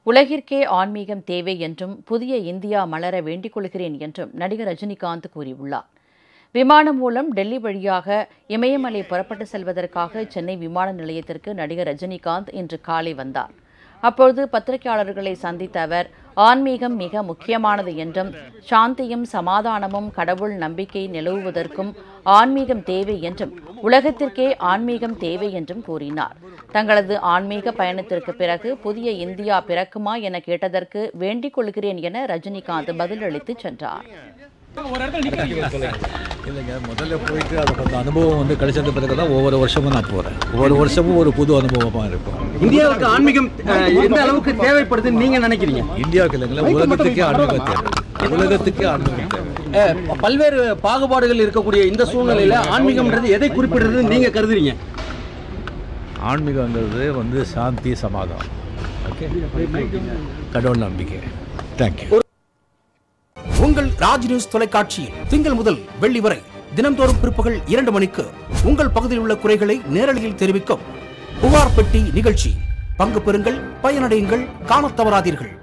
உலகிற்கே ஆன்மீகம் தேவை என்றும் புதிய இந்தியா மலர வேண்டிக் கொள்கிறேன் என்றும் நடிகர் ரஜினிகாந்த் கூறியுள்ளார் விமானம் மூலம் டெல்லி வழியாக இமயமலை புறப்பட்டு செல்வதற்காக சென்னை விமான நிலையத்திற்கு நடிகர் ரஜினிகாந்த் இன்று காலை வந்தார் அப்பொழுது பத்திரிகையாளர்களை சந்தித்த அவர் ஆன்மீகம் மிக முக்கியமானது என்றும் சாந்தியும் சமாதானமும் கடவுள் நம்பிக்கை நிலவுவதற்கும் ஆன்மீகம் தேவை என்றும் உலகத்திற்கே ஆன்மீகம் தேவை என்றும் கூறினார் தங்களது ஆன்மீக பயணத்திற்கு பிறகு புதிய இந்தியா பிறக்குமா என கேட்டதற்கு வேண்டிக் கொள்கிறேன் என ரஜினிகாந்த் பதிலளித்து சென்றார் இல்லைங்க முதல்ல போயிட்டு அது அந்த அனுபவம் வந்து கிடைச்சது பிறகு தான் ஒவ்வொரு வருஷமும் நான் போகிறேன் ஒவ்வொரு வருஷமும் ஒரு புது அனுபவமாக இருக்கும் இந்தியாவுக்கு ஆன்மீகம் அஹ், எந்த அளவுக்கு தேவைப்படுதுன்னு நீங்க நினைக்கிறீங்க இந்தியாவுக்கு இல்லைங்களா உலகத்துக்கே ஆன்மீகம் தேவை உலகத்துக்கே ஆன்மீகம் தேவை அஹ், பல்வேறு பாகுபாடுகள் இருக்கக்கூடிய இந்த சூழ்நிலையில ஆன்மீகம்ன்றது எதை குறிப்பிடுறது நீங்க கருதுறீங்க ஆன்மீகங்கிறது வந்து சாந்தி சமாதானம் ஓகே கடவுள் நம்பிக்கை தேங்க்யூ உங்கள் ராஜ் நியூஸ் தொலைக்காட்சியில் திங்கள் முதல் வெள்ளி வரை தினம்தோறும் பிற்பகல் இரண்டு மணிக்கு உங்கள் பகுதியில் உள்ள குறைகளை நேரலையில் தெரிவிக்கும் புகார் பெட்டி நிகழ்ச்சி பங்கு பெறுங்கள் பயனடையுங்கள் காணத் தவறாதீர்கள்